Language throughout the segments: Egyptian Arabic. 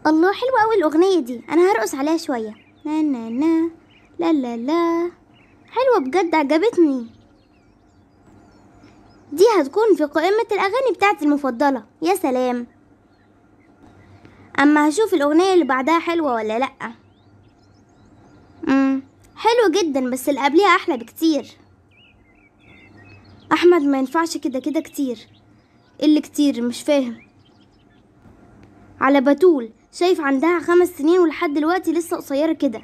الله حلوة أوي الأغنية دي أنا هرقص عليها شوية نا نا نا لا لا لا حلوة بجد عجبتني دي هتكون في قائمة الأغاني بتاعتي المفضلة يا سلام أما هشوف الأغنية اللي بعدها حلوة ولا لأ مم. حلو جدا بس اللي قبلها أحلى بكتير أحمد ما ينفعش كده كده كتير إيه اللي كتير مش فاهم على بتول شايف عندها خمس سنين ولحد دلوقتي لسه قصيرة كده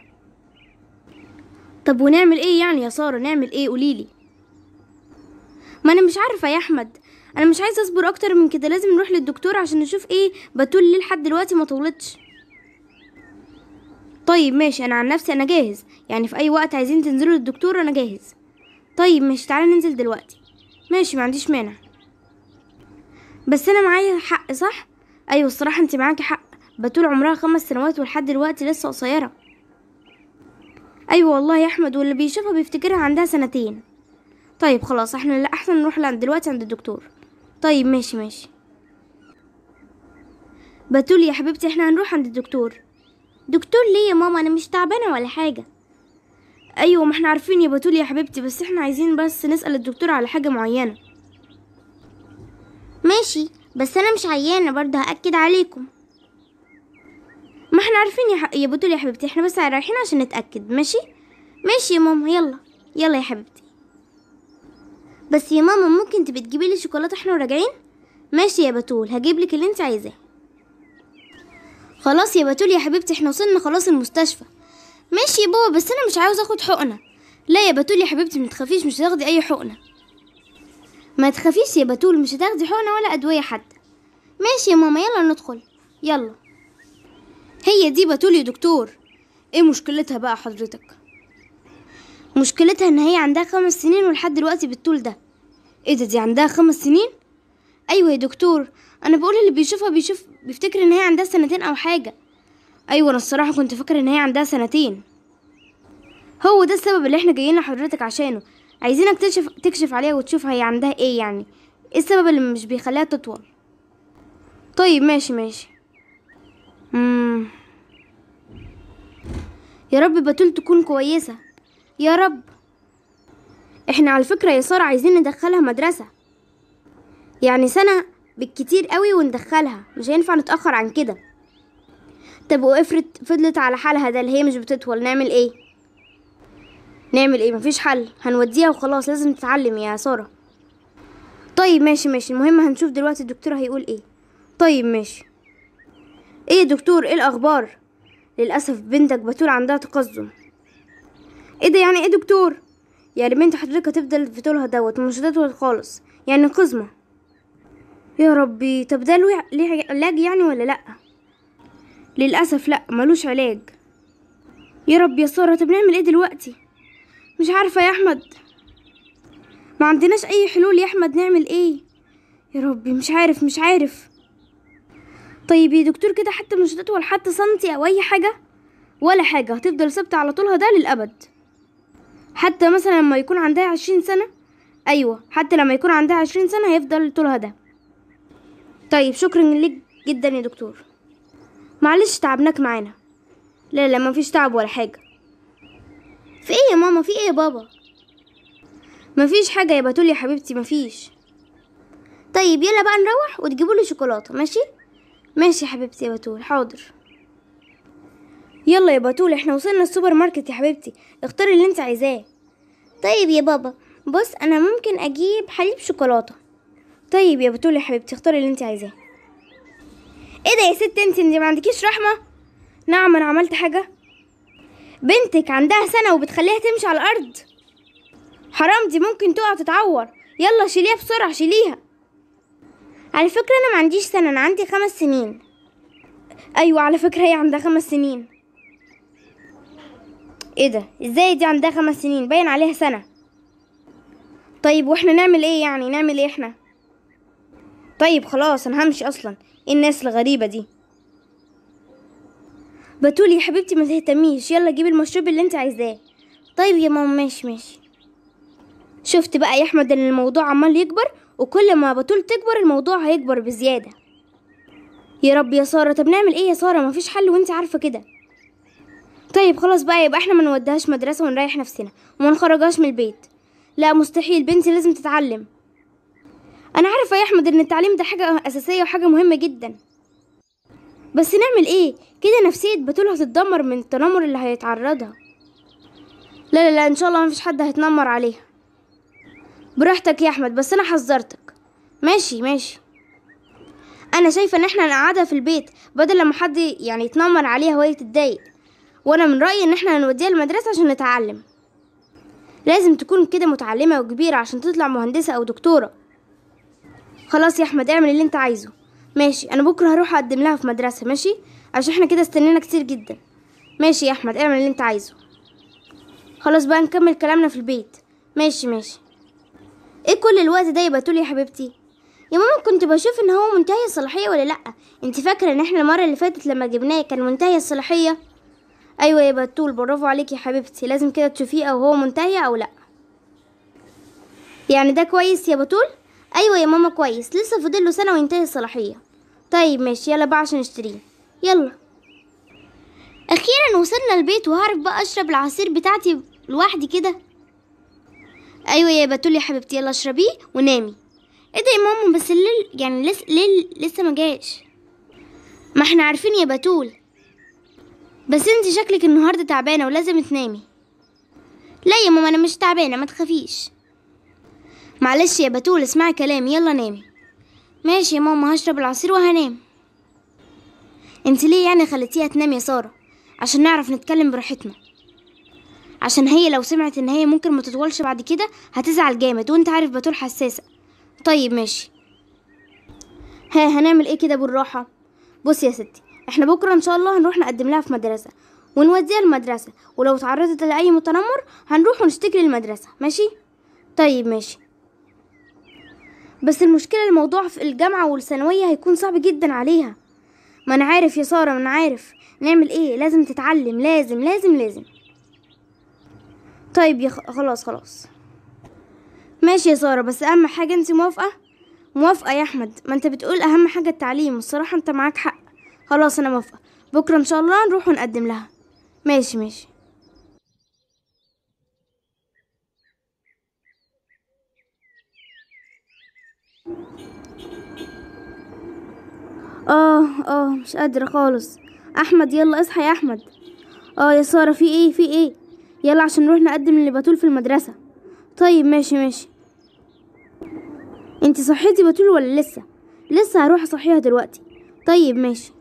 طب ونعمل ايه يعني يا سارة نعمل ايه قوليلي ما أنا مش عارفة يا أحمد أنا مش عايزة أصبر أكتر من كده لازم نروح للدكتور عشان نشوف ايه بتول ليه لحد دلوقتي ما طولتش طيب ماشي انا عن نفسي انا جاهز يعني في اي وقت عايزين تنزلوا للدكتور انا جاهز طيب ماشي تعالى ننزل دلوقتي ماشي ما عنديش مانع بس أنا معايا حق صح ايوه الصراحة انت معاكي حق بتول عمرها خمس سنوات ولحد دلوقتي لسه قصيرة أيوة والله يا أحمد واللي بيشوفها بيفتكرها عندها سنتين طيب خلاص احنا لا احسن نروح لعند دلوقتي عند الدكتور طيب ماشي ماشي بتول يا حبيبتي احنا هنروح عند الدكتور دكتور ليه يا ماما أنا مش تعبانة ولا حاجة ايوه ما احنا عارفين يا بتول يا حبيبتي بس احنا عايزين بس نسأل الدكتور على حاجة معينة ماشي بس أنا مش عيانة برضه هأكد عليكم ما احنا عارفين يا, ح... يا بتول يا حبيبتي احنا بس رايحين عشان نتأكد ماشي ماشي يا ماما يلا يلا يا حبيبتي بس يا ماما ممكن تبقي تجيبي لي شوكولاته احنا راجعين ماشي يا بتول هجيب لك اللي انت عايزاه خلاص يا بتول يا حبيبتي احنا وصلنا خلاص المستشفى ماشي يا بابا بس انا مش عاوز اخد حقنه لا يا بتول يا حبيبتي متخافيش مش هتاخدي اي حقنه ما تخافيش يا بتول مش هتاخدي حقنه ولا ادويه حتى ماشي يا ماما يلا ندخل يلا هي دي بتول يا دكتور ايه مشكلتها بقى حضرتك مشكلتها ان هي عندها خمس سنين ولحد دلوقتي بالطول ده ايه ده دي عندها خمس سنين ايوه يا دكتور انا بقول اللي بيشوفها بيشوف بيفتكر ان هي عندها سنتين او حاجه ايوه انا الصراحه كنت فاكره ان هي عندها سنتين هو ده السبب اللي احنا جايين لحضرتك عشانه عايزينك تكشف تكشف عليها وتشوف هي عندها ايه يعني ايه السبب اللي مش بيخليها تطول طيب ماشي ماشي مم. يا رب بتول تكون كويسه يا رب احنا على فكره يا ساره عايزين ندخلها مدرسه يعني سنه بالكتير قوي وندخلها مش هينفع نتاخر عن كده طب وافرض فضلت على حالها ده اللي هي مش بتطول نعمل ايه نعمل ايه مفيش حل هنوديها وخلاص لازم تتعلم يا ساره طيب ماشي ماشي المهم هنشوف دلوقتي الدكتور هيقول ايه طيب ماشي ايه يا دكتور ايه الاخبار للاسف بنتك بتول عندها تقزم ايه ده يعني ايه دكتور يعني بنت حضرتك هتفضل في طولها دوت ومش هتطول خالص يعني قزمه يا ربي طب ده له ليه علاج يعني ولا لا للاسف لا ملوش علاج يا رب يا ساره طب نعمل ايه دلوقتي مش عارفه يا احمد ما عندناش اي حلول يا احمد نعمل ايه يا ربي مش عارف مش عارف طيب يا دكتور كده حتى مش هتطول حتى سنتي او اي حاجه ولا حاجه هتفضل ثابته على طولها ده للابد حتى مثلا لما يكون عندها عشرين سنه ايوه حتى لما يكون عندها عشرين سنه هيفضل طولها ده طيب شكرا ليك جدا يا دكتور معلش تعبناك معانا لا لا مفيش تعب ولا حاجه في ايه يا ماما في ايه يا بابا مفيش حاجه يا بتول يا حبيبتي مفيش طيب يلا بقى نروح وتجيبوا لي شوكولاته ماشي ماشي يا حبيبتي يا بتول حاضر يلا يا بتول احنا وصلنا السوبر ماركت يا حبيبتي اختاري اللي انت عايزاه طيب يا بابا بص انا ممكن اجيب حليب شوكولاته طيب يا بتول يا حبيبتي اختاري اللي انت عايزاه ايه ده يا ست انت انت ما عندكيش رحمه نعم انا عملت حاجه بنتك عندها سنه وبتخليها تمشي على الارض حرام دي ممكن تقع تتعور يلا شيليها بسرعه شيليها على فكره انا ما عنديش سنه انا عندي خمس سنين ايوه على فكره هي عندها خمس سنين ايه ده ازاي دي عندها خمس سنين باين عليها سنه طيب واحنا نعمل ايه يعني نعمل ايه احنا طيب خلاص انا همشي اصلا ايه الناس الغريبه دي بتولي يا حبيبتي ما تهتميش يلا جيبي المشروب اللي انت عايزاه طيب يا ماما ماشي ماشي شفت بقى يا احمد ان الموضوع عمال يكبر وكل ما بتول تكبر الموضوع هيكبر بزياده يا رب يا ساره طب نعمل ايه يا ساره مفيش حل وانت عارفه كده طيب خلاص بقى يبقى احنا ما نوديهاش مدرسه ونريح نفسنا وما نخرجهاش من البيت لا مستحيل بنتي لازم تتعلم انا عارفه يا احمد ان التعليم ده حاجه اساسيه وحاجه مهمه جدا بس نعمل ايه كده نفسيه بتول هتتدمر من التنمر اللي هيتعرضها لا لا لا ان شاء الله مفيش حد هيتنمر عليها براحتك يا احمد بس انا حذرتك ماشي ماشي انا شايفه ان احنا نقعدها في البيت بدل لما حد يعني يتنمر عليها وهي تتضايق وانا من رايي ان احنا نوديها المدرسه عشان نتعلم لازم تكون كده متعلمه وكبيره عشان تطلع مهندسه او دكتوره خلاص يا احمد اعمل اللي انت عايزه ماشي انا بكره هروح اقدم لها في مدرسه ماشي عشان احنا كده استنينا كتير جدا ماشي يا احمد اعمل اللي انت عايزه خلاص بقى نكمل كلامنا في البيت ماشي ماشي ايه كل الوقت ده يبقى تقولي يا حبيبتي يا ماما كنت بشوف ان هو منتهي الصلاحيه ولا لا انت فاكره ان احنا المره اللي فاتت لما جبناه كان منتهي الصلاحيه ايوه يا بتول برافو عليكي يا حبيبتي لازم كده تشوفيه او هو منتهي او لا يعني ده كويس يا بتول ايوه يا ماما كويس لسه فاضل له سنه وينتهي الصلاحيه طيب ماشي يلا بقى عشان نشتريه يلا اخيرا وصلنا البيت وهعرف بقى اشرب العصير بتاعتي لوحدي كده ايوه يا بتول يا حبيبتي يلا اشربيه ونامي ايه ده يا ماما بس الليل يعني لسه ليل لسه ما جاش ما احنا عارفين يا بتول بس انت شكلك النهارده تعبانه ولازم تنامي لا يا ماما انا مش تعبانه ما تخافيش معلش يا بتول اسمعي كلامي يلا نامي ماشي يا ماما هشرب العصير وهنام انت ليه يعني خليتيها تنام يا ساره عشان نعرف نتكلم براحتنا عشان هي لو سمعت ان هي ممكن ما تطولش بعد كده هتزعل جامد وانت عارف بتول حساسه طيب ماشي ها هنعمل ايه كده بالراحه بصي يا ستي احنا بكره ان شاء الله هنروح نقدم لها في مدرسه ونوديها المدرسه ولو تعرضت لاي متنمر هنروح ونشتكي للمدرسه ماشي طيب ماشي بس المشكله الموضوع في الجامعه والثانويه هيكون صعب جدا عليها ما انا عارف يا ساره ما انا عارف نعمل ايه لازم تتعلم لازم لازم لازم طيب يا خ... خلاص خلاص ماشي يا ساره بس اهم حاجه انت موافقه موافقه يا احمد ما انت بتقول اهم حاجه التعليم الصراحه انت معاك حق خلاص انا موافقه بكره ان شاء الله نروح ونقدم لها ماشي ماشي اه اه مش قادره خالص احمد يلا اصحى يا احمد اه يا ساره في ايه في ايه يلا عشان نروح نقدم لبتول في المدرسه طيب ماشي ماشي انتي صحيتي بتول ولا لسه لسه هروح اصحيها دلوقتي طيب ماشي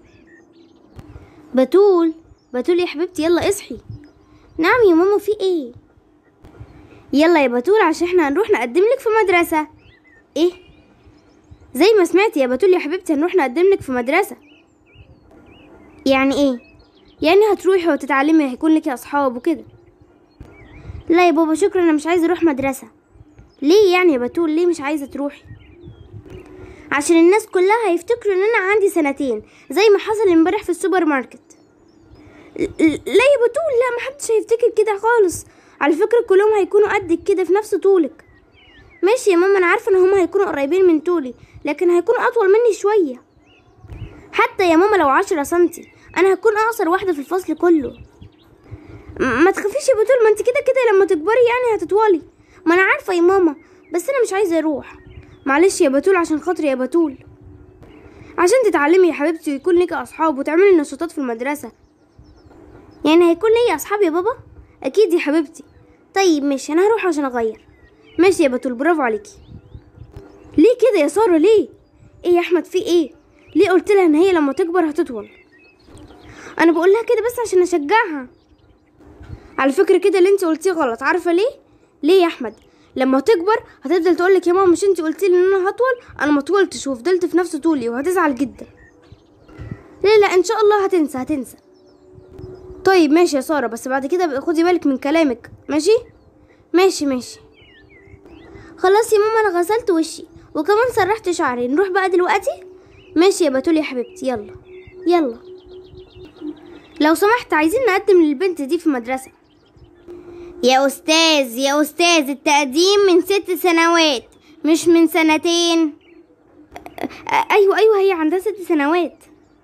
بتول بتول يا حبيبتي يلا اصحي نعم يا ماما في ايه يلا يا بتول عشان احنا هنروح نقدم لك في مدرسه ايه زي ما سمعتي يا بتول يا حبيبتي هنروح نقدم لك في مدرسه يعني ايه يعني هتروحي وتتعلمي هيكون لك اصحاب وكده لا يا بابا شكرا انا مش عايزه اروح مدرسه ليه يعني يا بتول ليه مش عايزه تروحي عشان الناس كلها هيفتكروا ان انا عندي سنتين زي ما حصل امبارح في السوبر ماركت لا يا بتول لا محدش هيفتكر كده خالص على فكره كلهم هيكونوا قدك كده في نفس طولك ماشي يا ماما انا عارفه ان هما هيكونوا قريبين من طولي لكن هيكونوا اطول مني شويه حتى يا ماما لو عشرة سنتي انا هكون اقصر واحده في الفصل كله ما تخافيش يا بتول ما انت كده كده لما تكبري يعني هتطولي ما انا عارفه يا ماما بس انا مش عايزه اروح معلش يا بتول عشان خاطري يا بتول عشان تتعلمي يا حبيبتي ويكون ليكي اصحاب وتعملي نشاطات في المدرسه يعني هيكون ليا اصحاب يا بابا اكيد يا حبيبتي طيب ماشي انا هروح عشان اغير ماشي يا بتول برافو عليكي ليه كده يا ساره ليه ايه يا احمد في ايه ليه قلت لها ان هي لما تكبر هتطول انا بقول لها كده بس عشان اشجعها على فكره كده اللي انت قلتيه غلط عارفه ليه ليه يا احمد لما تكبر هتفضل تقولك يا ماما مش انت قلتي لي ان انا هطول انا ما طولتش وفضلت في نفس طولي وهتزعل جدا لا لا ان شاء الله هتنسى هتنسى طيب ماشي يا ساره بس بعد كده خدي بالك من كلامك ماشي ماشي ماشي خلاص يا ماما انا غسلت وشي وكمان سرحت شعري نروح بقى دلوقتي ماشي يا بتول يا حبيبتي يلا يلا لو سمحت عايزين نقدم للبنت دي في مدرسة يا أستاذ يا أستاذ التقديم من ست سنوات مش من سنتين أيوة أيوة هي عندها ست سنوات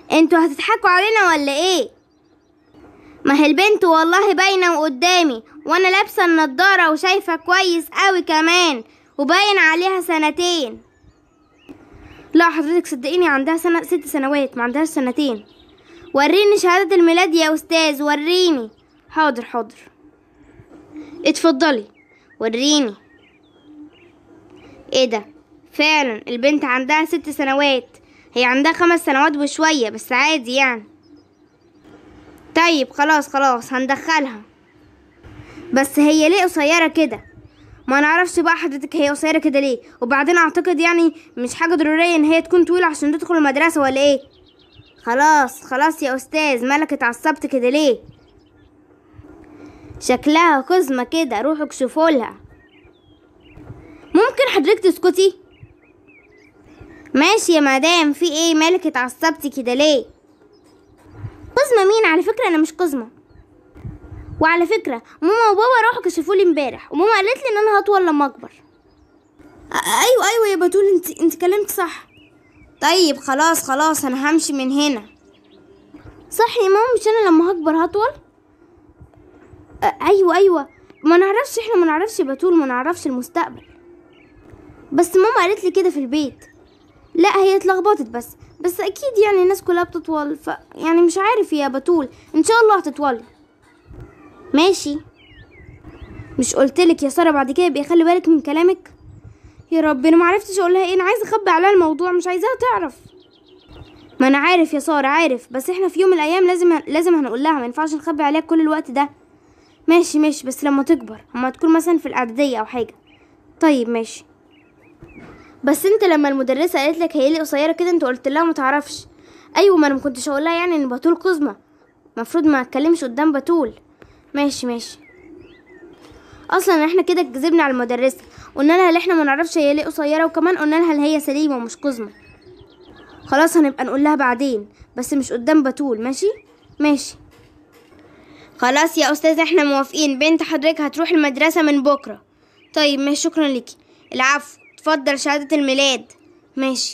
انتوا هتضحكوا علينا ولا ايه ما هي البنت والله باينه وقدامي وانا لابسه النضاره وشايفه كويس قوي كمان وباين عليها سنتين لا حضرتك صدقيني عندها سنة ست سنوات ما عندهاش سنتين وريني شهاده الميلاد يا استاذ وريني حاضر حاضر اتفضلي وريني ايه ده فعلا البنت عندها ست سنوات هي عندها خمس سنوات وشوية بس عادي يعني طيب خلاص خلاص هندخلها بس هي ليه قصيرة كده ما نعرفش بقى حضرتك هي قصيرة كده ليه وبعدين اعتقد يعني مش حاجة ضرورية ان هي تكون طويلة عشان تدخل المدرسة ولا ايه خلاص خلاص يا استاذ مالك اتعصبت كده ليه شكلها قزمة كده روحوا اكشفوا لها ممكن حضرتك تسكتي ماشي يا مدام في ايه مالك اتعصبتي كده ليه قزمة مين على فكرة انا مش قزمة وعلى فكرة ماما وبابا راحوا كشفوا لي امبارح وماما قالت لي ان انا هطول لما اكبر ايوه ايوه يا بتول انت انت كلمت صح طيب خلاص خلاص انا همشي من هنا صح يا ماما مش انا لما هكبر هطول ايوه ايوه ما نعرفش احنا ما نعرفش بتول ما نعرفش المستقبل بس ماما قالت لي كده في البيت لا هي اتلخبطت بس بس اكيد يعني الناس كلها بتطول ف يعني مش عارف يا بتول ان شاء الله هتطولي ماشي مش قلتلك يا ساره بعد كده يبقى خلي بالك من كلامك يا رب انا معرفتش اقولها ايه انا عايزه اخبي عليها الموضوع مش عايزاها تعرف ما انا عارف يا ساره عارف بس احنا في يوم من الايام لازم لازم هنقول لها ما ينفعش نخبي عليها كل الوقت ده ماشي ماشي بس لما تكبر اما تكون مثلا في الاعداديه او حاجه طيب ماشي بس انت لما المدرسه قالت لك هي لي قصيره كده انت قلت لها ما تعرفش ايوه ما انا ما كنتش اقول لها يعني ان بتول قزمه المفروض ما اتكلمش قدام بتول ماشي ماشي اصلا احنا كده كذبنا على المدرسه قلنا لها ان احنا ما نعرفش هي ليه قصيره وكمان قلنا لها ان هي سليمه ومش قزمه خلاص هنبقى نقول لها بعدين بس مش قدام بتول ماشي ماشي خلاص يا استاذ احنا موافقين بنت حضرتك هتروح المدرسه من بكره طيب ماشي شكرا ليكي العفو اتفضل شهاده الميلاد ماشي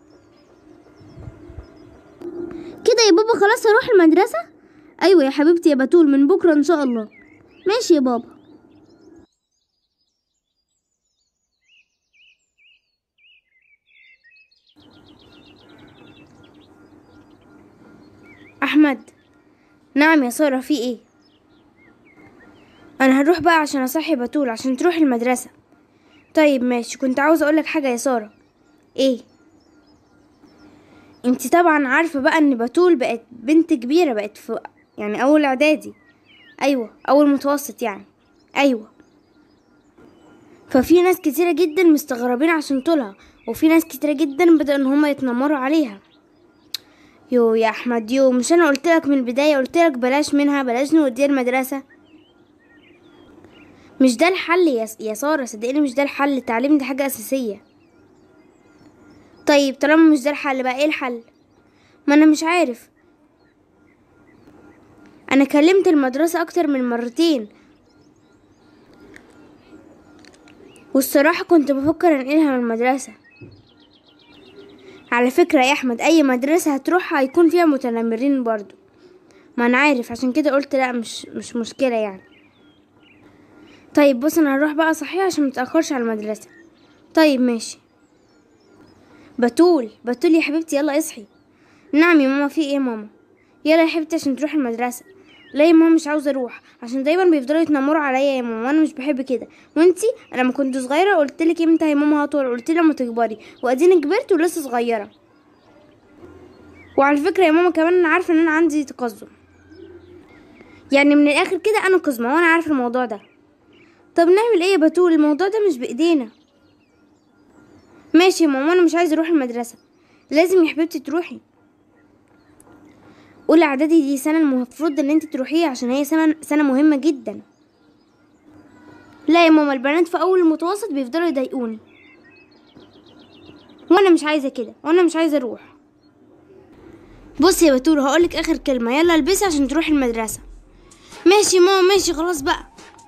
كده يا بابا خلاص هروح المدرسه ايوه يا حبيبتي يا بتول من بكره ان شاء الله ماشي يا بابا احمد نعم يا ساره في ايه انا هروح بقى عشان اصحي بتول عشان تروح المدرسه طيب ماشي كنت عاوزه اقولك حاجه يا ساره ايه انت طبعا عارفه بقى ان بتول بقت بنت كبيره بقت في يعني اول اعدادي ايوه اول متوسط يعني ايوه ففي ناس كتيره جدا مستغربين عشان طولها وفي ناس كتيره جدا بدأوا ان هما يتنمروا عليها يو يا احمد يو مش انا قلت لك من البدايه قلت لك بلاش منها بلاش نوديها المدرسه مش ده الحل يا يا ساره صدقني مش ده الحل التعليم دي حاجه اساسيه طيب طالما مش ده الحل بقى ايه الحل ما انا مش عارف انا كلمت المدرسه اكتر من مرتين والصراحه كنت بفكر انقلها من المدرسه على فكرة يا أحمد أي مدرسة هتروحها هيكون فيها متنمرين برضو ما أنا عارف عشان كده قلت لأ مش مش مشكلة يعني طيب بص أنا هروح بقى صحيح عشان متأخرش على المدرسة طيب ماشي بتول بتول يا حبيبتي يلا اصحي نعم يا ماما في ايه يا ماما يلا يا حبيبتي عشان تروحي المدرسة لا يا ماما مش عاوزة اروح عشان دايما بيفضلوا يتنمروا عليا يا ماما وانا مش بحب كده وانتي انا لما كنت صغيرة قلت لك امتى يا ماما هطول قلت لي لما تكبري واديني كبرت ولسه صغيرة وعلى فكرة يا ماما كمان انا عارفة ان انا عندي تقزم يعني من الاخر كده انا قزمة وانا عارفة الموضوع ده طب نعمل ايه يا بتول الموضوع ده مش بايدينا ماشي يا ماما انا مش عايزة اروح المدرسة لازم يا حبيبتي تروحي اولى اعدادي دي سنه المفروض ان انت تروحيها عشان هي سنه سنه مهمه جدا لا يا ماما البنات في اول المتوسط بيفضلوا يضايقوني وانا مش عايزه كده وانا مش عايزه اروح بصي يا بتول هقولك اخر كلمه يلا البسي عشان تروحي المدرسه ماشي يا ماما ماشي خلاص بقى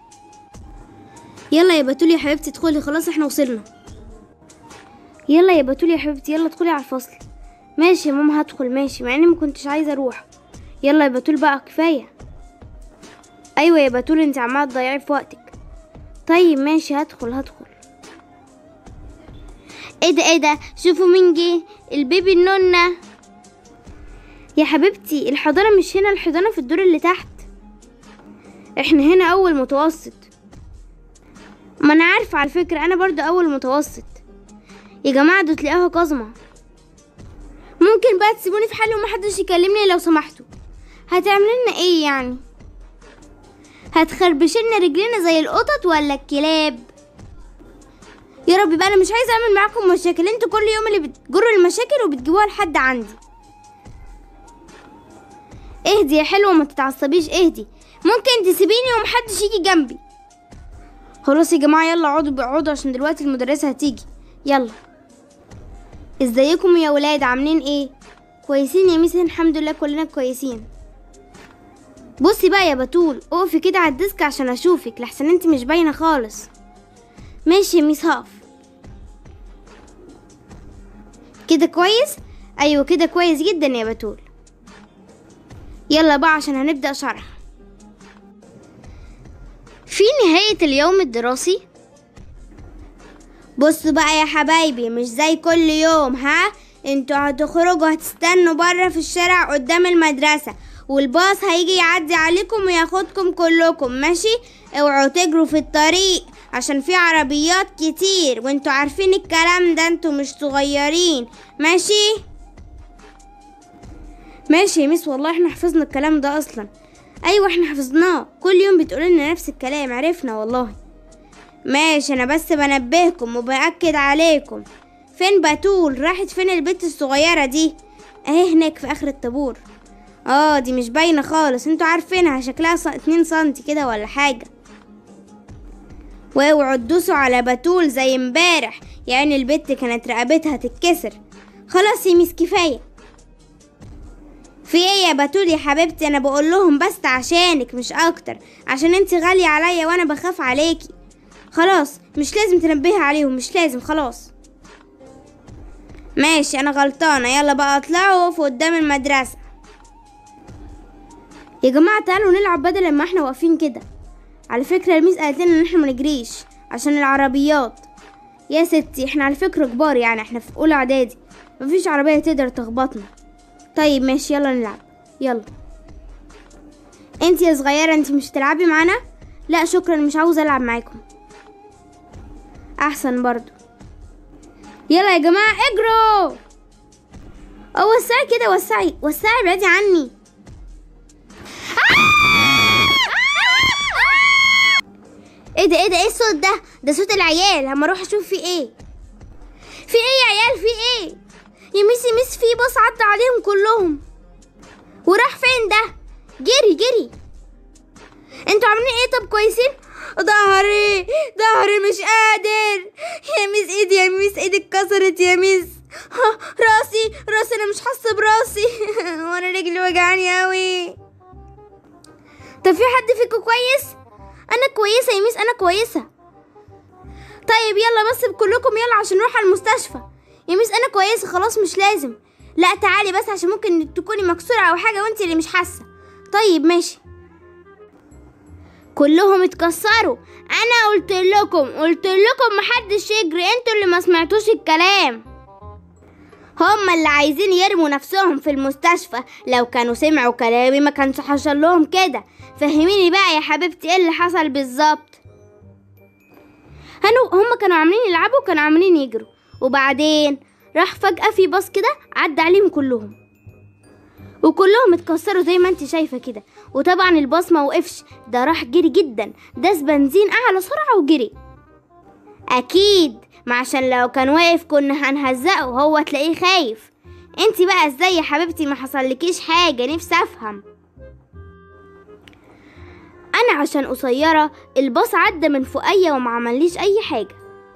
يلا يا بتول يا حبيبتي ادخلي خلاص احنا وصلنا يلا يا بتول يا حبيبتي يلا ادخلي على الفصل ماشي يا ماما هدخل ماشي مع اني ما كنتش عايزه اروح يلا يا بتول بقى كفايه ايوه يا بتول انت عماله تضيعي في وقتك طيب ماشي هدخل هدخل ايه ده ايه ده شوفوا مين جه البيبي النونة يا حبيبتي الحضانه مش هنا الحضانه في الدور اللي تحت احنا هنا اول متوسط ما انا عارفه على فكره انا برضو اول متوسط يا جماعه دول تلاقوها قزمه ممكن بقى تسيبوني في حالي ومحدش يكلمني لو سمحتوا هتعمل لنا ايه يعني هتخربشلنا رجلنا زي القطط ولا الكلاب يا ربي بقى انا مش عايزه اعمل معاكم مشاكل انتوا كل يوم اللي بتجروا المشاكل وبتجيبوها لحد عندي اهدي يا حلوه ما تتعصبيش اهدي ممكن تسيبيني ومحدش يجي جنبي خلاص يا جماعه يلا اقعدوا اقعدوا عشان دلوقتي المدرسه هتيجي يلا ازيكم يا ولاد عاملين ايه كويسين يا ميس الحمد لله كلنا كويسين بصي بقى يا بتول اقفي كده على الديسك عشان اشوفك لحسن انت مش باينه خالص ماشي يا ميس هقف كده كويس ايوه كده كويس جدا يا بتول يلا بقى عشان هنبدا شرح في نهايه اليوم الدراسي بصوا بقى يا حبايبي مش زي كل يوم ها انتوا هتخرجوا هتستنوا بره في الشارع قدام المدرسة والباص هيجي يعدي عليكم وياخدكم كلكم ماشي اوعوا تجروا في الطريق عشان في عربيات كتير وانتوا عارفين الكلام ده انتوا مش صغيرين ماشي ماشي يا ميس والله احنا حفظنا الكلام ده اصلا ايوه احنا حفظناه كل يوم بتقولوا لنا نفس الكلام عرفنا والله ماشي انا بس بنبهكم وبأكد عليكم فين بتول راحت فين البنت الصغيرة دي اهي هناك في اخر الطابور اه دي مش باينة خالص انتوا عارفينها شكلها ص... اتنين سنتي كده ولا حاجة واوعوا تدوسوا على بتول زي امبارح يعني البت كانت رقبتها تتكسر خلاص يا ميس كفاية في ايه يا بتول يا حبيبتي انا بقول لهم بس عشانك مش اكتر عشان انت غالية عليا وانا بخاف عليكي خلاص مش لازم تنبهي عليهم مش لازم خلاص ماشي انا غلطانة يلا بقى اطلعوا وقفوا قدام المدرسة يا جماعة تعالوا نلعب بدل ما احنا واقفين كده على فكرة الميس قالت لنا ان احنا منجريش عشان العربيات يا ستي احنا على فكرة كبار يعني احنا في اولى اعدادي مفيش عربية تقدر تخبطنا طيب ماشي يلا نلعب يلا انت يا صغيرة انت مش تلعبي معانا لا شكرا مش عاوزة العب معاكم احسن برضو يلا يا جماعة اجروا اه وسعي كده وسعي وسعي ابعدي عني ايه ده ايه ده ايه الصوت ده ده صوت العيال هما اروح اشوف في ايه في ايه يا عيال في ايه يا ميس يا ميس في باص عدى عليهم كلهم وراح فين ده جري جري انتوا عاملين ايه طب كويسين ظهري ظهري مش قادر يا ميس ايدي يا ميس ايدي اتكسرت يا ميس ها، راسي راسي انا مش حاسه براسي وانا رجلي وجعاني اوي طب في حد فيكم كويس انا كويسه يا ميس انا كويسه طيب يلا بس كلكم يلا عشان نروح على المستشفى يا ميس انا كويسه خلاص مش لازم لا تعالي بس عشان ممكن تكوني مكسوره او حاجه وانت اللي مش حاسه طيب ماشي كلهم اتكسروا انا قلت لكم قلت لكم محدش يجري انتوا اللي ما سمعتوش الكلام هما اللي عايزين يرموا نفسهم في المستشفى لو كانوا سمعوا كلامي ما كانش حصل لهم كده فهميني بقى يا حبيبتي ايه اللي حصل بالظبط هنو هما كانوا عاملين يلعبوا وكانوا عاملين يجروا وبعدين راح فجأة في باص كده عدى عليهم كلهم وكلهم اتكسروا زي ما انت شايفة كده وطبعا الباص ما وقفش ده راح جري جدا داس بنزين اعلى سرعة وجري اكيد ما عشان لو كان واقف كنا هنهزقه وهو تلاقيه خايف انت بقى ازاي يا حبيبتي ما حصلكيش حاجة نفسي افهم انا عشان قصيرة الباص عدى من فوقيا وما عمليش اي حاجة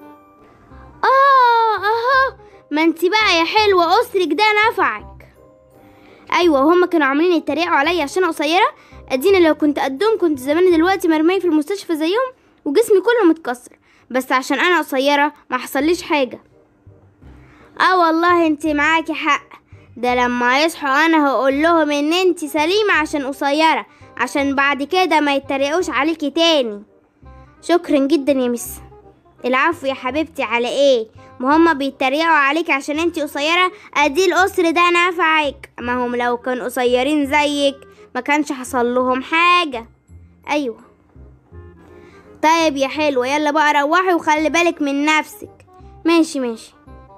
اه اهو ما انت بقى يا حلوة قصرك ده نفعك ايوه وهما كانوا عاملين يتريقوا عليا عشان قصيرة ادينا لو كنت قدهم كنت زماني دلوقتي مرمية في المستشفى زيهم وجسمي كله متكسر بس عشان انا قصيرة ما حصليش حاجة اه والله انت معاكي حق ده لما يصحوا انا هقول لهم ان انت سليمة عشان قصيرة عشان بعد كده ما يتريقوش عليكي تاني شكرا جدا يا مس العفو يا حبيبتي على ايه ما هما بيتريقوا عليك عشان انت قصيرة ادي القصر ده نفعك ما هم لو كانوا قصيرين زيك ما كانش حصل لهم حاجة ايوه طيب يا حلوة يلا بقى روحي وخلي بالك من نفسك ماشي ماشي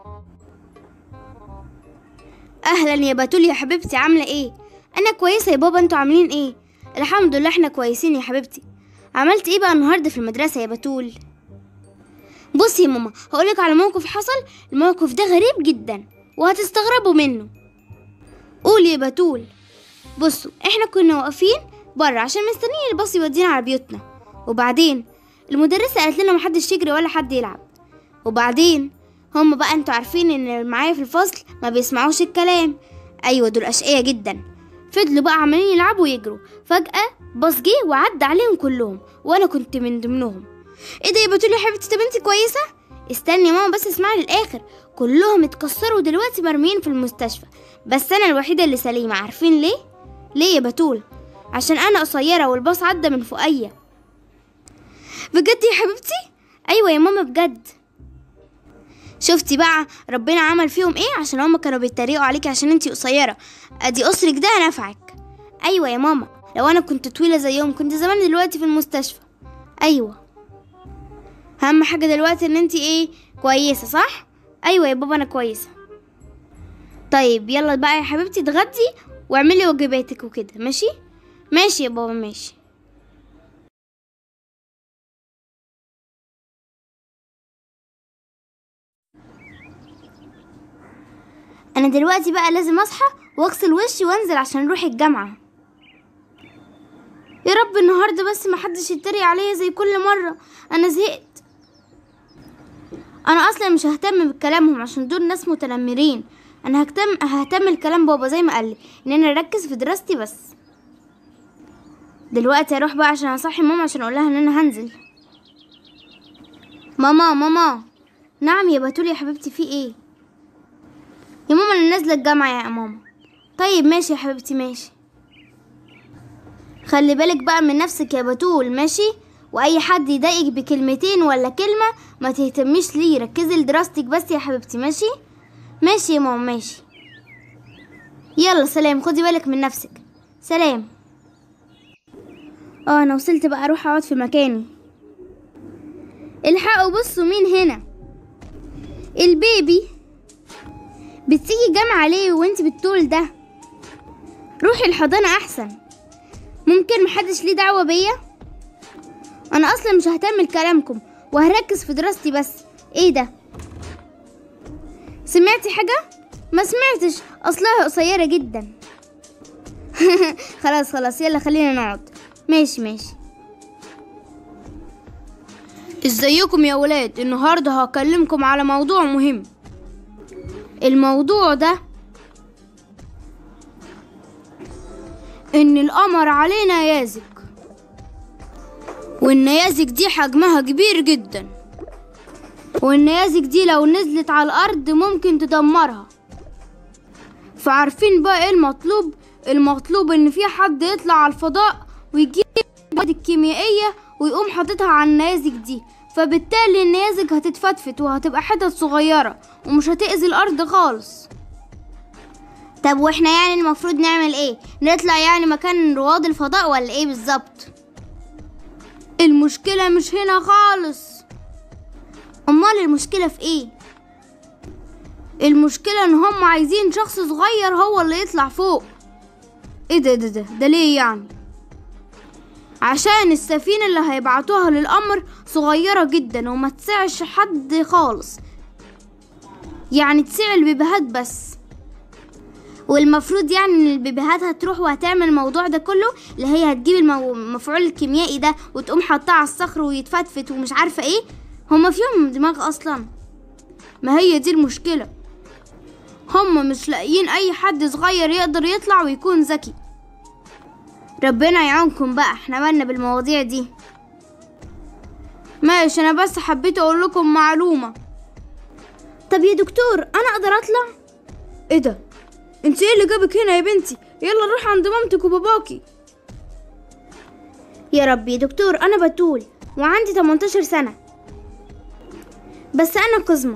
اهلا يا بتول يا حبيبتي عامله ايه انا كويسه يا بابا انتوا عاملين ايه الحمد لله احنا كويسين يا حبيبتي عملت ايه بقى النهارده في المدرسه يا بتول بصي يا ماما هقولك على موقف حصل الموقف ده غريب جدا وهتستغربوا منه قولي يا بتول بصوا احنا كنا واقفين بره عشان مستنيين الباص يودينا على بيوتنا وبعدين المدرسه قالت لنا محدش يجري ولا حد يلعب وبعدين هم بقى انتوا عارفين ان اللي معايا في الفصل ما بيسمعوش الكلام ايوه دول اشقية جدا فضلوا بقى عمالين يلعبوا ويجروا فجأة باص جه وعدى عليهم كلهم وانا كنت من ضمنهم ايه ده يا بتقولي يا حبيبتي طب انت كويسة استني يا ماما بس اسمعي للاخر كلهم اتكسروا دلوقتي مرميين في المستشفى بس انا الوحيدة اللي سليمة عارفين ليه ليه يا بتول عشان انا قصيرة والباص عدى من فوقيا بجد يا حبيبتي ايوه يا ماما بجد شفتي بقى ربنا عمل فيهم ايه عشان هما كانوا بيتريقوا عليكي عشان انتي قصيره ادي قصرك ده نفعك ايوه يا ماما لو انا كنت طويله زيهم كنت زمان دلوقتي في المستشفى ايوه اهم حاجه دلوقتي ان انتي ايه كويسه صح ايوه يا بابا انا كويسه طيب يلا بقى يا حبيبتي اتغدي واعملي واجباتك وكده ماشي ماشي يا بابا ماشي انا دلوقتي بقى لازم اصحى واغسل وشي وانزل عشان اروح الجامعه يا رب النهارده بس محدش يتريق عليا زي كل مره انا زهقت انا اصلا مش ههتم بكلامهم عشان دول ناس متنمرين انا ههتم ههتم لكلام بابا زي ما قال لي ان انا اركز في دراستي بس دلوقتي اروح بقى عشان اصحي ماما عشان اقول لها ان انا هنزل ماما ماما نعم يا بتول يا حبيبتي في ايه يا ماما انا نازله الجامعه يا ماما طيب ماشي يا حبيبتي ماشي خلي بالك بقى من نفسك يا بتول ماشي واي حد يضايقك بكلمتين ولا كلمه ما تهتميش ليه ركزي لدراستك بس يا حبيبتي ماشي ماشي يا ماما ماشي يلا سلام خدي بالك من نفسك سلام اه انا وصلت بقى اروح اقعد في مكاني الحقوا بصوا مين هنا البيبي بتيجي جامعة ليه وانت بالطول ده روحي الحضانة احسن ممكن محدش ليه دعوة بيا انا اصلا مش ههتم لكلامكم وهركز في دراستي بس ايه ده سمعتي حاجة ما سمعتش اصلها قصيرة جدا خلاص خلاص يلا خلينا نقعد ماشي ماشي ازيكم يا ولاد النهارده هكلمكم على موضوع مهم الموضوع ده ان القمر علينا يازك والنيازك دي حجمها كبير جدا والنيازك دي لو نزلت على الارض ممكن تدمرها فعارفين بقى ايه المطلوب المطلوب ان في حد يطلع على الفضاء ويجيب المواد الكيميائية ويقوم حاططها على النيازك دي فبالتالي النيازك هتتفتفت وهتبقى حتت صغيرة ومش هتأذي الأرض خالص طب واحنا يعني المفروض نعمل ايه نطلع يعني مكان رواد الفضاء ولا ايه بالظبط المشكلة مش هنا خالص امال المشكلة في ايه المشكلة ان هم عايزين شخص صغير هو اللي يطلع فوق ايه ده ده ده ده ليه يعني عشان السفينة اللي هيبعتوها للقمر صغيرة جدا وما تسعش حد خالص يعني تسع البيبيهات بس والمفروض يعني ان البيبيهات هتروح وهتعمل الموضوع ده كله اللي هي هتجيب المو- المفعول الكيميائي ده وتقوم حاطاه على الصخر ويتفتفت ومش عارفة ايه هما فيهم دماغ اصلا ما هي دي المشكلة هما مش لاقيين اي حد صغير يقدر يطلع ويكون ذكي ربنا يعونكم بقى احنا مالنا بالمواضيع دي ماشي انا بس حبيت اقول لكم معلومة طب يا دكتور انا اقدر اطلع ايه ده انت ايه اللي جابك هنا يا بنتي يلا نروح عند مامتك وباباكي يا ربي يا دكتور انا بتول وعندي 18 سنة بس انا قزمة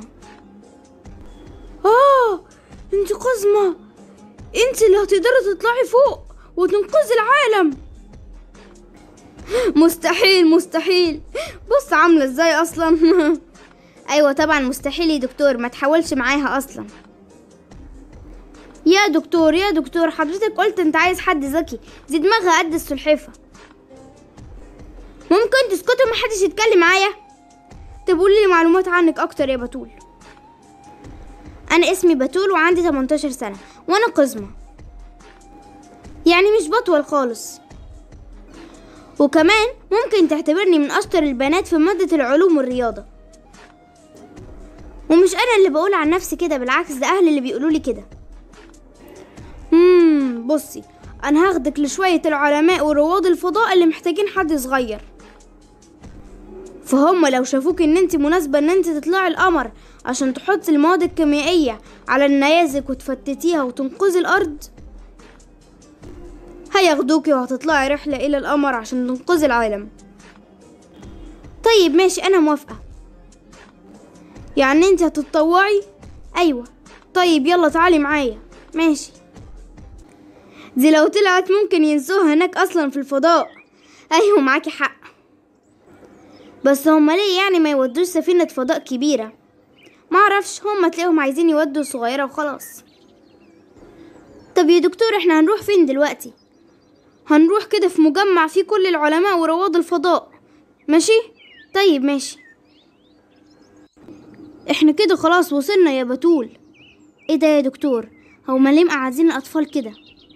اه انت قزمة انت اللي هتقدري تطلعي فوق وتنقذي العالم مستحيل مستحيل بص عاملة ازاي اصلا ايوه طبعا مستحيل يا دكتور ما تحاولش معاها اصلا يا دكتور يا دكتور حضرتك قلت انت عايز حد ذكي دي دماغها قد السلحفة ممكن تسكتوا محدش يتكلم معايا طب قولي لي معلومات عنك اكتر يا بتول انا اسمي بتول وعندي 18 سنة وانا قزمة يعني مش بطول خالص وكمان ممكن تعتبرني من اشطر البنات في مادة العلوم والرياضة ومش انا اللي بقول عن نفسي كده بالعكس ده اهلي اللي بيقولوا لي كده امم بصي انا هاخدك لشوية العلماء ورواد الفضاء اللي محتاجين حد صغير فهم لو شافوك ان انت مناسبة ان انت تطلعي القمر عشان تحطي المواد الكيميائية على النيازك وتفتتيها وتنقذي الارض هياخدوكي وهتطلعي رحلة الى القمر عشان تنقذي العالم طيب ماشي انا موافقة يعني انت هتتطوعي ايوه طيب يلا تعالي معايا ماشي دي لو طلعت ممكن ينسوها هناك اصلا في الفضاء ايوه معاكي حق بس هما ليه يعني ما يودوش سفينة فضاء كبيرة معرفش هما تلاقيهم عايزين يودوا صغيرة وخلاص طب يا دكتور احنا هنروح فين دلوقتي هنروح كده في مجمع فيه كل العلماء ورواد الفضاء ماشي طيب ماشي احنا كده خلاص وصلنا يا بتول ايه ده يا دكتور هما ليه مقعدين الاطفال كده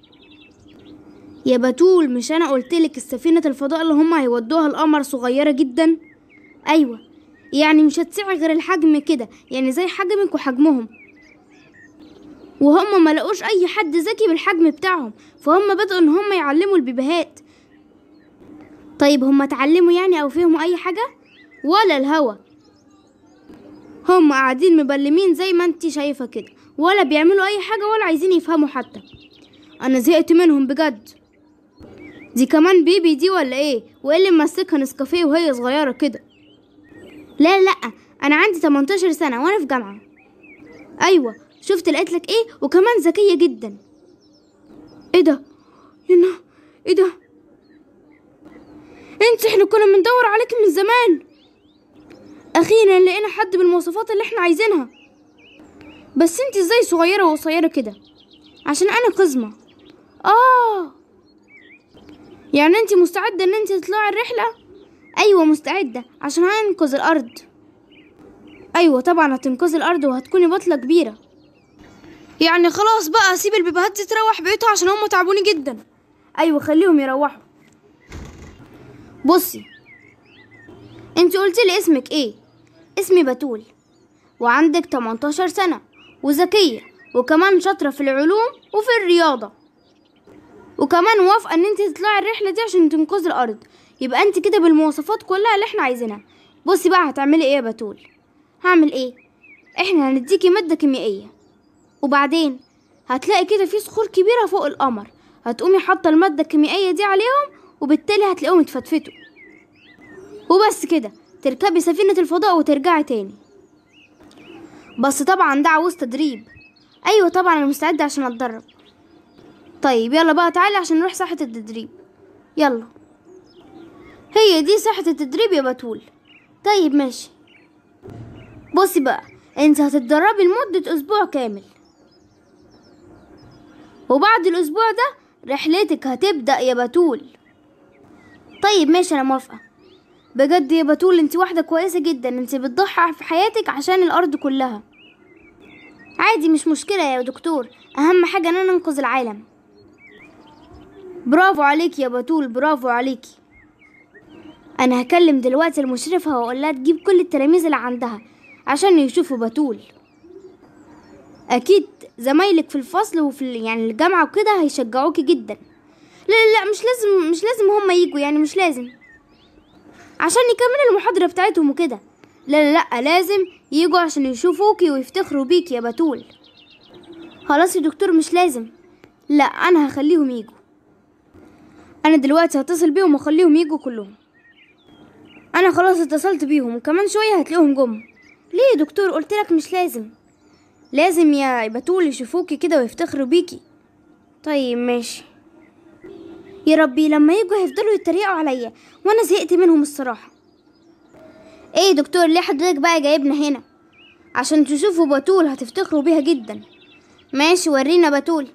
يا بتول مش انا قلتلك السفينة الفضاء اللي هما هيودوها القمر صغيرة جدا ايوه يعني مش هتسع غير الحجم كده يعني زي حجمك وحجمهم وهم ما لقوش اي حد ذكي بالحجم بتاعهم فهم بدأوا ان هم يعلموا البيبيهات طيب هم اتعلموا يعني او فهموا اي حاجة ولا الهوا هم قاعدين مبلمين زي ما انت شايفة كده ولا بيعملوا اي حاجة ولا عايزين يفهموا حتى انا زهقت منهم بجد دي كمان بيبي دي ولا ايه وايه اللي ماسكها نسكافيه وهي صغيرة كده لا لا انا عندي 18 سنة وانا في جامعة ايوه شفت لقيت لك ايه وكمان ذكية جدا ايه ده ينا ايه ده انت احنا كنا بندور عليك من زمان اخيرا لقينا حد بالمواصفات اللي احنا عايزينها بس انت ازاي صغيرة وقصيرة كده عشان انا قزمة اه يعني انت مستعدة ان انت تطلعي الرحلة ايوه مستعدة عشان هننقذ الارض ايوه طبعا هتنقذي الارض وهتكوني بطلة كبيرة يعني خلاص بقى سيب البيبيهات دي تروح بيوتها عشان هم تعبوني جدا ايوه خليهم يروحوا بصي انت قلت لي اسمك ايه اسمي بتول وعندك 18 سنة وذكية وكمان شاطرة في العلوم وفي الرياضة وكمان موافقة ان انت تطلعي الرحلة دي عشان تنقذي الارض يبقى انت كده بالمواصفات كلها اللي احنا عايزينها بصي بقى هتعملي ايه يا بتول هعمل ايه احنا هنديكي مادة كيميائية وبعدين هتلاقي كده في صخور كبيرة فوق القمر هتقومي حاطة المادة الكيميائية دي عليهم وبالتالي هتلاقيهم اتفتفتوا وبس كده تركبي سفينة الفضاء وترجعي تاني بس طبعا ده عاوز تدريب ايوه طبعا انا مستعدة عشان اتدرب طيب يلا بقى تعالي عشان نروح ساحة التدريب يلا هي دي ساحة التدريب يا بتول طيب ماشي بصي بقى انت هتتدربي لمدة اسبوع كامل وبعد الاسبوع ده رحلتك هتبدأ يا بتول طيب ماشي انا موافقة بجد يا بتول انت واحدة كويسة جدا انت بتضحي في حياتك عشان الارض كلها عادي مش مشكلة يا دكتور اهم حاجة ان انا انقذ العالم برافو عليك يا بتول برافو عليكي انا هكلم دلوقتي المشرفة واقول لها تجيب كل التلاميذ اللي عندها عشان يشوفوا بتول اكيد زمايلك في الفصل وفي يعني الجامعة وكده هيشجعوكي جدا لا لا لا مش لازم مش لازم هما يجوا يعني مش لازم عشان يكملوا المحاضرة بتاعتهم وكده لا لا لا لازم يجوا عشان يشوفوكي ويفتخروا بيكي يا بتول خلاص يا دكتور مش لازم لا انا هخليهم يجوا انا دلوقتي هتصل بيهم واخليهم يجوا كلهم انا خلاص اتصلت بيهم وكمان شويه هتلاقيهم جم ليه يا دكتور قلت لك مش لازم لازم يا بتول يشوفوكي كده ويفتخروا بيكي طيب ماشي يا ربي لما يجوا هيفضلوا يتريقوا عليا وانا زهقت منهم الصراحه ايه يا دكتور ليه حضرتك بقى جايبنا هنا عشان تشوفوا بتول هتفتخروا بيها جدا ماشي ورينا بتول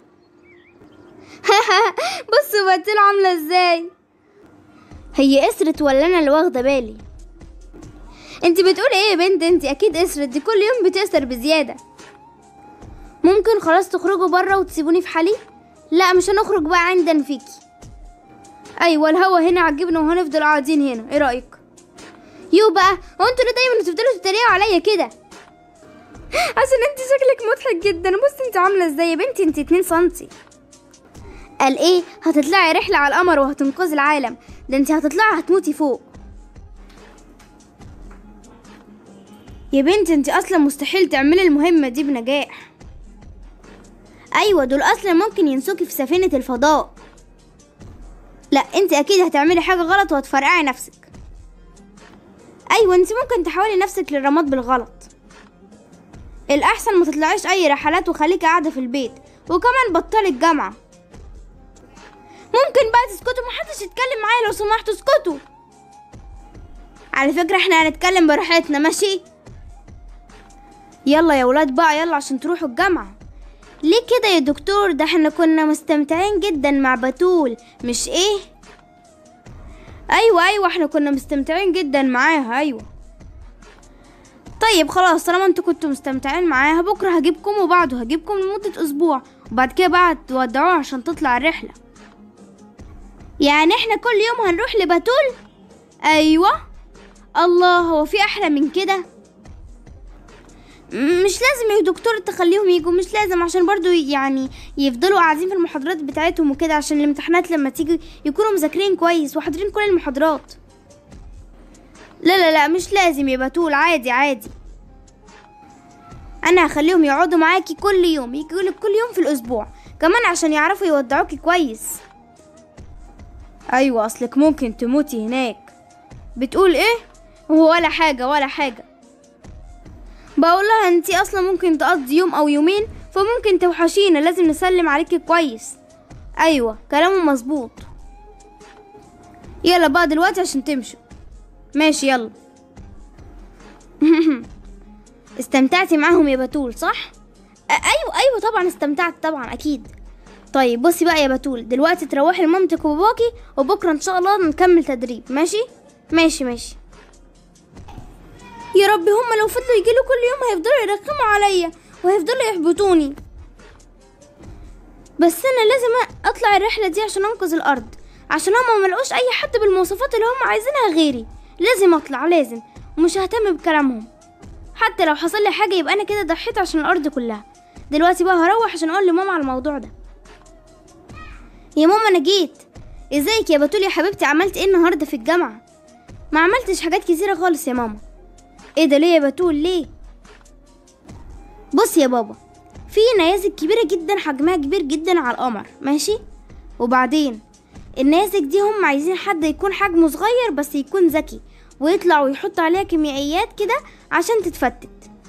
بصوا بتول عامله ازاي هي اسرت ولا انا اللي واخده بالي انت بتقولي ايه يا بنت انت اكيد اسرت دي كل يوم بتسر بزياده ممكن خلاص تخرجوا بره وتسيبوني في حالي لا مش هنخرج بقى عندنا فيكي ايوه الهوا هنا عجبنا وهنفضل قاعدين هنا ايه رايك يو بقى هو انتوا ليه دايما تفضلوا تتريقوا عليا كده عشان انت شكلك مضحك جدا بصي انت عامله ازاي يا بنتي انت 2 سنتي قال ايه هتطلعي رحله على القمر وهتنقذي العالم ده انت هتطلعي هتموتي فوق يا بنتي انت اصلا مستحيل تعملي المهمه دي بنجاح ايوه دول اصلا ممكن ينسوكي في سفينه الفضاء لا انت اكيد هتعملي حاجه غلط وهتفرقعي نفسك ايوه انت ممكن تحولي نفسك للرماد بالغلط الاحسن ما تطلعيش اي رحلات وخليكي قاعده في البيت وكمان بطلي الجامعه ممكن بقى تسكتوا محدش يتكلم معايا لو سمحتوا اسكتوا على فكره احنا هنتكلم براحتنا ماشي يلا يا ولاد بقى يلا عشان تروحوا الجامعه ليه كده يا دكتور ده احنا كنا مستمتعين جدا مع بتول مش ايه ايوه ايوه احنا كنا مستمتعين جدا معاها ايوه طيب خلاص طالما انتوا كنتوا مستمتعين معاها بكره هجيبكم وبعده هجيبكم لمده اسبوع وبعد كده بقى تودعوها عشان تطلع الرحله يعني احنا كل يوم هنروح لبتول ايوه الله هو في احلى من كده مش لازم يا دكتور تخليهم يجوا مش لازم عشان برضو يعني يفضلوا قاعدين في المحاضرات بتاعتهم وكده عشان الامتحانات لما تيجي يكونوا مذاكرين كويس وحاضرين كل المحاضرات لا لا لا مش لازم يا بتول عادي عادي انا هخليهم يقعدوا معاكي كل يوم يجولك كل يوم في الاسبوع كمان عشان يعرفوا يودعوكي كويس ايوه اصلك ممكن تموتي هناك بتقول ايه هو ولا حاجه ولا حاجه بقول لها انتي اصلا ممكن تقضي يوم او يومين فممكن توحشينا لازم نسلم عليكي كويس ايوه كلامه مظبوط يلا بقى دلوقتي عشان تمشوا ماشي يلا استمتعتي معاهم يا بتول صح أ- ايوه ايوه طبعا استمتعت طبعا اكيد طيب بصي بقى يا بتول دلوقتي تروحي لمامتك وباباكي وبكره ان شاء الله نكمل تدريب ماشي ماشي ماشي يا ربي هما لو فضلوا يجيلوا كل يوم هيفضلوا يرخموا عليا وهيفضلوا يحبطوني بس انا لازم اطلع الرحله دي عشان انقذ الارض عشان هما ملقوش اي حد بالمواصفات اللي هما عايزينها غيري لازم اطلع لازم ومش ههتم بكلامهم حتى لو حصل لي حاجه يبقى انا كده ضحيت عشان الارض كلها دلوقتي بقى هروح عشان اقول لماما على الموضوع ده يا ماما انا جيت ازيك يا بتول يا حبيبتي عملت ايه النهارده في الجامعه ما عملتش حاجات كتيره خالص يا ماما ايه ده ليه يا بتول ليه بص يا بابا في نيازك كبيرة جدا حجمها كبير جدا على القمر ماشي وبعدين النيازك دي هم عايزين حد يكون حجمه صغير بس يكون ذكي ويطلع ويحط عليها كيميائيات كده عشان تتفتت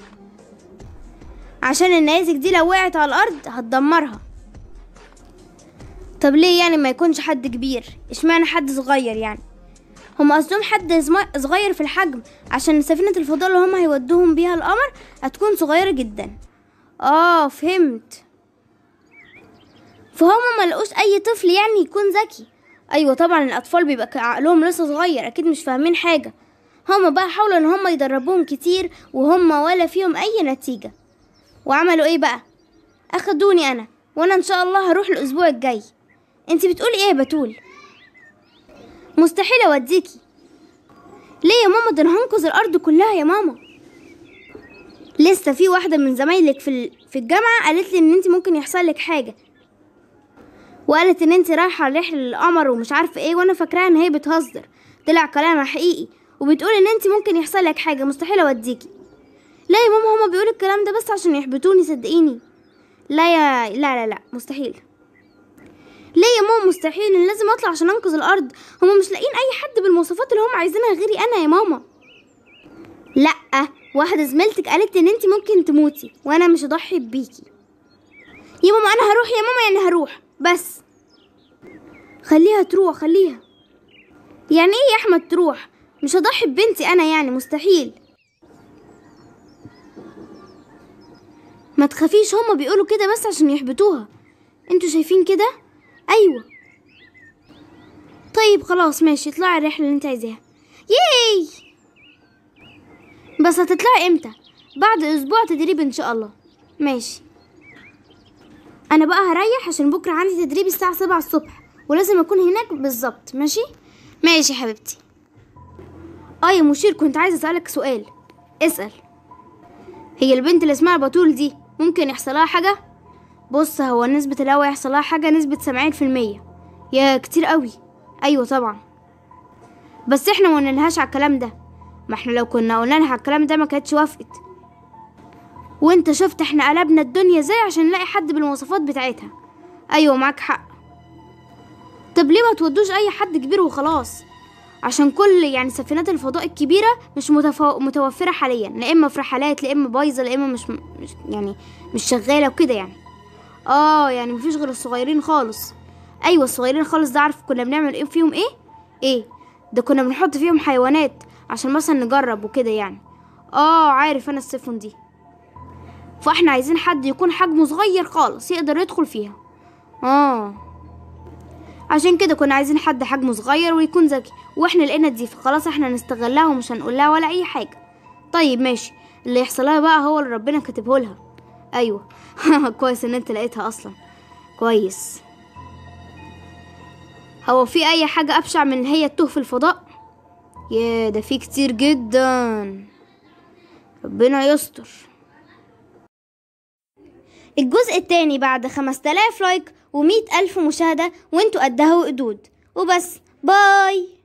عشان النيازك دي لو وقعت على الارض هتدمرها طب ليه يعني ما يكونش حد كبير اشمعنى حد صغير يعني هم قصدهم حد زم- صغير في الحجم عشان سفينة الفضاء اللي هم هيودوهم بيها القمر هتكون صغيرة جدا اه فهمت فهم ما لقوش اي طفل يعني يكون ذكي ايوه طبعا الاطفال بيبقى ك- عقلهم لسه صغير اكيد مش فاهمين حاجة هما بقى حاولوا ان هما يدربوهم كتير وهم ولا فيهم اي نتيجة وعملوا ايه بقى اخدوني انا وانا ان شاء الله هروح الاسبوع الجاي انت بتقولي ايه يا بتول مستحيل اوديكي ليه يا ماما ده انا هنقذ الارض كلها يا ماما لسه في واحده من زمايلك في ال- في الجامعه قالت لي ان انت ممكن يحصل لك حاجه وقالت ان انت رايحه رحله للقمر ومش عارفه ايه وانا فاكراها ان هي بتهزر طلع كلامها حقيقي وبتقول ان انت ممكن يحصل لك حاجه مستحيل اوديكي لا يا ماما هما بيقولوا الكلام ده بس عشان يحبطوني صدقيني لا يا لا لا لا مستحيل ليه يا ماما مستحيل انا لازم اطلع عشان انقذ الارض هما مش لاقيين اي حد بالمواصفات اللي هم عايزينها غيري انا يا ماما لا واحده زميلتك قالت ان انت ممكن تموتي وانا مش هضحي بيكي يا ماما انا هروح يا ماما يعني هروح بس خليها تروح خليها يعني ايه يا احمد تروح مش هضحي ببنتي انا يعني مستحيل ما تخافيش هما بيقولوا كده بس عشان يحبطوها انتوا شايفين كده ايوه طيب خلاص ماشي اطلعي الرحله اللي انت عايزاها ياي بس هتطلعي امتى بعد اسبوع تدريب ان شاء الله ماشي انا بقى هريح عشان بكره عندي تدريب الساعه سبعة الصبح ولازم اكون هناك بالظبط ماشي ماشي يا حبيبتي اه يا مشير كنت عايزه اسالك سؤال اسال هي البنت اللي اسمها بطول دي ممكن يحصلها حاجه بص هو نسبة الهوا يحصلها حاجة نسبة سبعين في المية يا كتير قوي أيوة طبعا بس احنا ما قلنالهاش على الكلام ده ما احنا لو كنا قلنا لها على الكلام ده ما كانتش وافقت وانت شفت احنا قلبنا الدنيا ازاي عشان نلاقي حد بالمواصفات بتاعتها ايوه معاك حق طب ليه ما تودوش اي حد كبير وخلاص عشان كل يعني سفينات الفضاء الكبيرة مش متفو... متوفرة حاليا لا اما في رحلات لا اما بايظة لا اما مش... مش يعني مش شغالة وكده يعني اه يعني مفيش غير الصغيرين خالص ايوه الصغيرين خالص ده عارف كنا بنعمل ايه فيهم ايه ايه ده كنا بنحط فيهم حيوانات عشان مثلا نجرب وكده يعني اه عارف انا السفن دي فاحنا عايزين حد يكون حجمه صغير خالص يقدر يدخل فيها اه عشان كده كنا عايزين حد حجمه صغير ويكون ذكي واحنا لقينا دي فخلاص احنا نستغلها ومش هنقول لها ولا اي حاجه طيب ماشي اللي يحصل لها بقى هو اللي ربنا كاتبه لها ايوه كويس ان انت لقيتها اصلا كويس هو في اي حاجه ابشع من ان هي تتوه في الفضاء يا ده في كتير جدا ربنا يستر الجزء التاني بعد 5000 لايك و100 ألف مشاهدة وانتوا قدها وقدود وبس باي